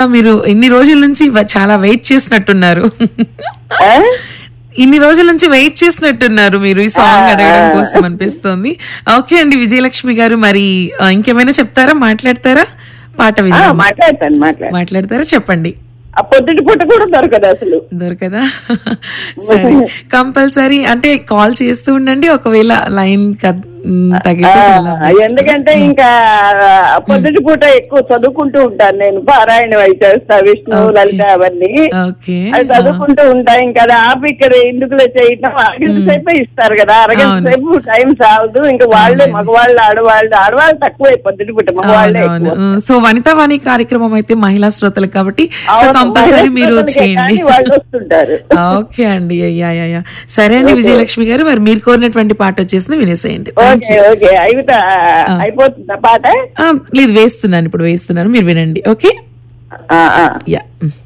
మీరు ఇన్ని రోజుల నుంచి వ- చాలా వెయిట్ చేసినట్టున్నారు ఆ? ఇన్ని రోజుల నుంచి వెయిట్ చేసినట్టున్నారు మీరు ఈ సాంగ్ అడగడం కోసం అనిపిస్తోంది ఓకే అండి విజయలక్ష్మి గారు మరి ఆ, ఇంకేమైనా చెప్తారా మాట్లాడతారా పాట ఆ, విందాం మాట్లాడతాను మాట్లాడు మాట్లాడతారా చెప్పండి ఆ పొద్దుటి పూట కూడా దొరకదు అసలు దొరకదా సరే కంపల్సరీ అంటే కాల్ చేస్తూ ఉండండి ఒకవేళ లైన్ తగ్గితే చాలా ఆ, ఎందుకంటే ఇంకా ఆ, పొద్దుటి పూట ఎక్కువ చదువుకుంటూ ఉంటాను నేను పారాయణ అవి చేస్తా విష్ణు లలిత అవన్నీ ఓకే అది చదువుకుంటూ ఉంటా ఇంకా అది ఆపి ఇక్కడ ఎందుకులే చేయటం అరగంట సేపే ఇస్తారు కదా అరగంట అవును. సేపు టైం సాగదు ఇంకా వాళ్ళే మగవాళ్ళు ఆడవాళ్ళు ఆడవాళ్ళు తక్కువ పొద్దుటి పూట మగవాళ్ళే అవునవును ఎక్కువ సో వనితా వాణి కార్యక్రమం అయితే మహిళా శ్రోతలు కాబట్టి సో అవును, కంపల్సరీ మీరు మహిళా చేయండి కానీ వాళ్ళు వస్తుంటారు ఓకే అండి అయ్యా అయ్యా సరే అండి విజయలక్ష్మి గారు మరి మీరు కోరినటువంటి పాట వచ్చేసింది వినేసేయండి ఓకే ఓకే అయిపోతా అయిపోతుందా పాట ఆ, లేదు వేస్తున్నాను ఇప్పుడు వేస్తున్నాను మీరు వినండి ఓకే ఆ, ఆ. యా